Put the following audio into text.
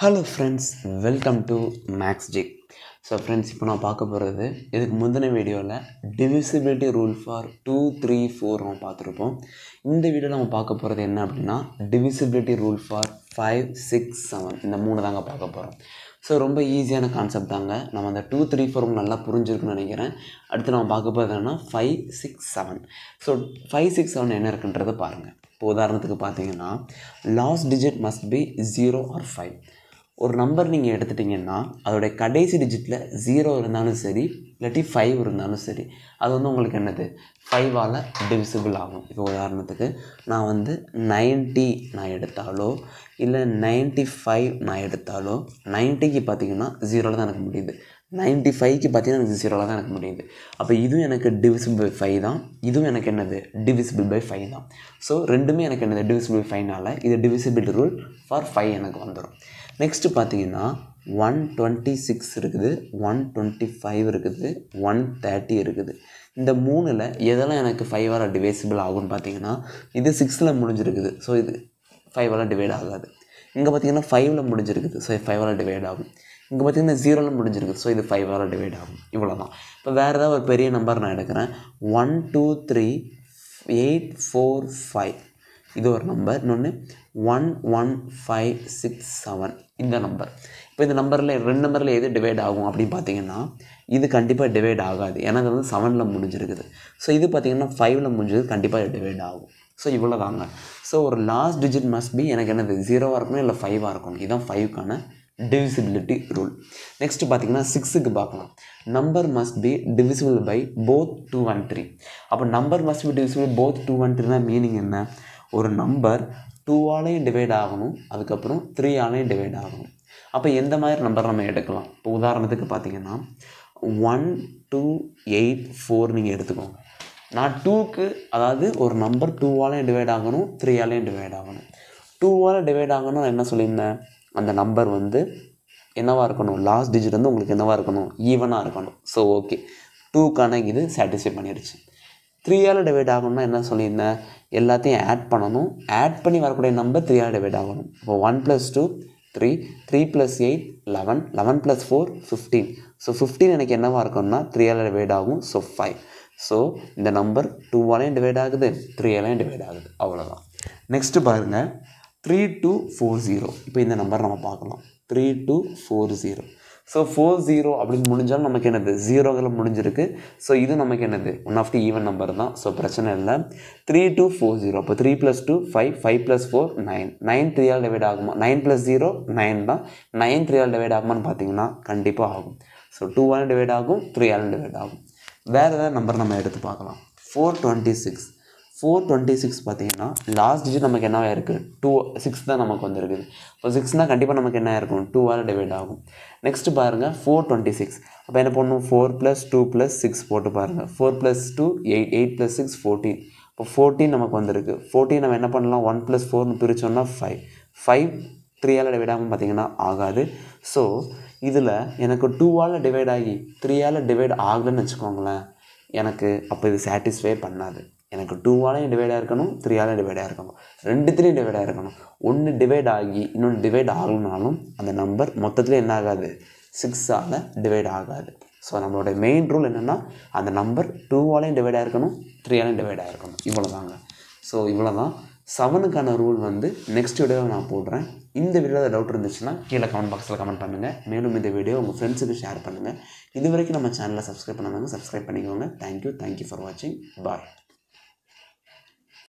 hello friends welcome to maths jig so friends இப்போ நான் பார்க்க போகிறது இதுக்கு முந்தின வீடியோவில் divisibility rule for two three four நம்ம பார்த்துருப்போம் இந்த வீடியோவில் நம்ம பார்க்க போகிறது என்ன அப்படின்னா divisibility rule for five six seven இந்த மூணு தாங்க பார்க்க போகிறோம் ஸோ ரொம்ப ஈஸியான கான்செப்ட் தாங்க நம்ம அந்த டூ த்ரீ ஃபோர் நல்லா புரிஞ்சிருக்குன்னு நினைக்கிறேன் அடுத்து நம்ம பார்க்க போகிறது என்னன்னா five six seven so five six seven என்ன இருக்குன்றதை பாருங்கள் இப்போ உதாரணத்துக்கு பார்த்தீங்கன்னா last digit must be zero or five ஒரு நம்பர் நீங்கள் எடுத்துட்டிங்கன்னா அதோடைய கடைசி டிஜிட்டில் ஜீரோ இருந்தாலும் சரி இல்லாட்டி ஃபைவ் இருந்தாலும் சரி அது வந்து உங்களுக்கு என்னது ஃபைவால் டிவிசிபிள் ஆகும் இப்போ உதாரணத்துக்கு நான் வந்து நைன்ட்டி நான் எடுத்தாலோ இல்லை நைன்ட்டி ஃபைவ் நான் எடுத்தாலோ நைன்ட்டிக்கு பார்த்தீங்கன்னா ஜீரோவில் தான் எனக்கு முடியுது நைன்ட்டி ஃபைவ்க்கு பார்த்தீங்கன்னா எனக்கு ஜீரோவில் தான் எனக்கு முடியுது அப்போ இதுவும் எனக்கு டிவிசிபிள் பை ஃபைவ் தான் இதுவும் எனக்கு என்னது டிவிசிபிள் பை ஃபைவ் தான் ஸோ ரெண்டுமே எனக்கு என்னது டிவிசிபிள் பை ஃபைவ்னால இது டிவிசிபிள் ரூல் ஃபார் ஃபைவ் எனக்கு வந்துடும் நெக்ஸ்ட்டு பார்த்தீங்கன்னா ஒன் டுவெண்ட்டி சிக்ஸ் இருக்குது ஒன் டுவெண்ட்டி ஃபைவ் இருக்குது ஒன் தேர்ட்டி இருக்குது இந்த மூணில் எதெல்லாம் எனக்கு ஃபைவால் டிவைசிபிள் ஆகும்னு பார்த்தீங்கன்னா இது சிக்ஸில் முடிஞ்சிருக்குது ஸோ இது ஃபைவால் டிவைட் ஆகாது இங்கே பார்த்தீங்கன்னா ஃபைவ்ல முடிஞ்சிருக்குது ஸோ ஃபைவால் டிவைட் ஆகும் இங்கே பார்த்தீங்கன்னா ஜீரோவில் முடிஞ்சிருக்குது ஸோ இது ஃபைவால் டிவைட் ஆகும் இவ்வளோ தான் இப்போ வேறு ஏதாவது ஒரு பெரிய நம்பர் நான் எடுக்கிறேன் one two three eight four five இது ஒரு நம்பர் இன்னொன்று one one five six seven இந்த நம்பர் இப்போ இந்த நம்பரில் ரெண்டு நம்பரில் எது டிவைட் ஆகும் அப்படின்னு பார்த்தீங்கன்னா இது கண்டிப்பாக டிவைட் ஆகாது ஏன்னா அது வந்து செவனில் முடிஞ்சிருக்குது ஸோ இது பார்த்தீங்கன்னா ஃபைவ்ல முடிஞ்சது கண்டிப்பாக டிவைட் ஆகும் ஸோ இவ்வளோ தாங்க ஸோ ஒரு லாஸ்ட் டிஜிட் மஸ்ட் பி எனக்கு என்னது ஜீரோவாக இருக்கணும் இல்லை ஃபைவாக இருக்கணும் இதுதான் ஃபைவ்க்கான டிவிசிபிலிட்டி ரூல் நெக்ஸ்ட் பார்த்தீங்கன்னா சிக்ஸுக்கு பார்க்கலாம் number must be divisible by both two one three அப்போ number must be divisible both two one த்ரீனா மீனிங் என்ன ஒரு நம்பர் டூவாலையும் டிவைட் ஆகணும் அதுக்கப்புறம் த்ரீயாலையும் டிவைட் ஆகணும் அப்போ எந்த மாதிரி நம்பர் நம்ம எடுக்கலாம் இப்போ உதாரணத்துக்கு பார்த்தீங்கன்னா ஒன் டூ எயிட் ஃபோர் நீங்கள் எடுத்துக்கோங்க நான் டூக்கு அதாவது ஒரு நம்பர் டூவாலையும் டிவைட் ஆகணும் த்ரீயாலையும் டிவைட் ஆகணும் டூவால் டிவைட் ஆகணும் நான் என்ன சொல்லியிருந்தேன் அந்த நம்பர் வந்து என்னவாக இருக்கணும் லாஸ்ட் டிஜிட் வந்து உங்களுக்கு என்னவாக இருக்கணும் ஈவனாக இருக்கணும் ஸோ ஓகே டூக்கான இது சாட்டிஸ்ஃபை பண்ணிடுச்சு த்ரீயால் டிவைட் ஆகணும்னா என்ன சொல்லியிருந்தேன் எல்லாத்தையும் ஆட் பண்ணணும் ஆட் பண்ணி வரக்கூடிய நம்பர் த்ரீயால் டிவைட் ஆகணும் இப்போ one plus two three three plus eight eleven eleven plus four fifteen so fifteen எனக்கு என்னவாக இருக்கும்னா த்ரீயால் டிவைட் ஆகும் ஸோ ஃபைவ் ஸோ இந்த நம்பர் டூவாலையும் டிவைட் ஆகுது த்ரீயாலையும் டிவைட் ஆகுது அவ்வளோதான் நெக்ஸ்ட்டு பாருங்கள் த்ரீ டூ ஃபோர் ஜீரோ இப்போ இந்த நம்பர் நம்ம பார்க்கலாம் three two four zero so four zero அப்படின்னு முடிஞ்சாலும் நமக்கு என்னது ஜீரோவில் முடிஞ்சிருக்கு ஸோ இது நமக்கு என்னது one of the even number தான் ஸோ பிரச்சனை இல்லை த்ரீ டூ ஃபோர் ஜீரோ அப்போ three plus two five five plus four nine nine த்ரீயால் டிவைட் ஆகுமா நைன் ப்ளஸ் ஜீரோ நைன் தான் நைன் த்ரீயால் டிவைட் ஆகுமான்னு பார்த்தீங்கன்னா கண்டிப்பாக ஆகும் ஸோ டூவாலும் டிவைட் ஆகும் த்ரீயாலும் டிவைட் ஆகும் வேறு ஏதாவது நம்பர் நம்ம எடுத்து பார்க்கலாம் four twenty six four twenty six பார்த்தீங்கன்னா லாஸ்ட் டிஜிட் நமக்கு என்னவாக இருக்குது டூ சிக்ஸ் தான் நமக்கு வந்துருக்குது இப்போ சிக்ஸ்னால் கண்டிப்பாக நமக்கு என்ன இருக்கும் டூவால் டிவைட் ஆகும் நெக்ஸ்ட்டு பாருங்கள் ஃபோர் டுவெண்ட்டி சிக்ஸ் அப்போ என்ன பண்ணணும் four plus two plus six போட்டு பாருங்கள் four plus two eight eight plus six fourteen இப்போ ஃபோர்டீன் நமக்கு வந்திருக்கு ஃபோர்டீன் நம்ம என்ன பண்ணலாம் ஒன் ப்ளஸ் ஃபோர்னு பிரித்தோம்னா ஃபைவ் ஃபைவ் த்ரீயால் டிவைட் ஆகும் பார்த்தீங்கன்னா ஆகாது ஸோ இதில் எனக்கு டூவால் டிவைட் ஆகி த்ரீயால் டிவைட் ஆகலைன்னு வச்சுக்கோங்களேன் எனக்கு அப்போ இது சாட்டிஸ்ஃபை பண்ணாது எனக்கு டூவாலையும் டிவைடாக இருக்கணும் த்ரீயாலையும் டிவைடாக இருக்கணும் ரெண்டுத்துலேயும் டிவைடாக இருக்கணும் ஒன்று டிவைட் ஆகி இன்னொன்று டிவைட் ஆகணுனாலும் அந்த நம்பர் மொத்தத்தில் என்ன ஆகாது சிக்ஸால் டிவைட் ஆகாது ஸோ நம்மளோட மெயின் ரூல் என்னென்னா அந்த நம்பர் டூவாலையும் டிவைடாக இருக்கணும் த்ரீயாலையும் டிவைடாக இருக்கணும் இவ்வளோ தாங்க ஸோ இவ்வளோ தான் செவனுக்கான ரூல் வந்து நெக்ஸ்ட் வீடியோவில் நான் போடுறேன் இந்த வீடியோவில் டவுட் இருந்துச்சுன்னா கீழே கமெண்ட் பாக்ஸில் கமெண்ட் பண்ணுங்கள் மேலும் இந்த வீடியோ உங்கள் ஃப்ரெண்ட்ஸுக்கு ஷேர் பண்ணுங்கள் இது வரைக்கும் நம்ம சேனலை சப்ஸ்கிரைப் பண்ணாங்க சப்ஸ்கிரைப் பண்ணிக்கோங்க தேங்க்யூ தேங்க்யூ ஃபார் வாட்சிங் பாய்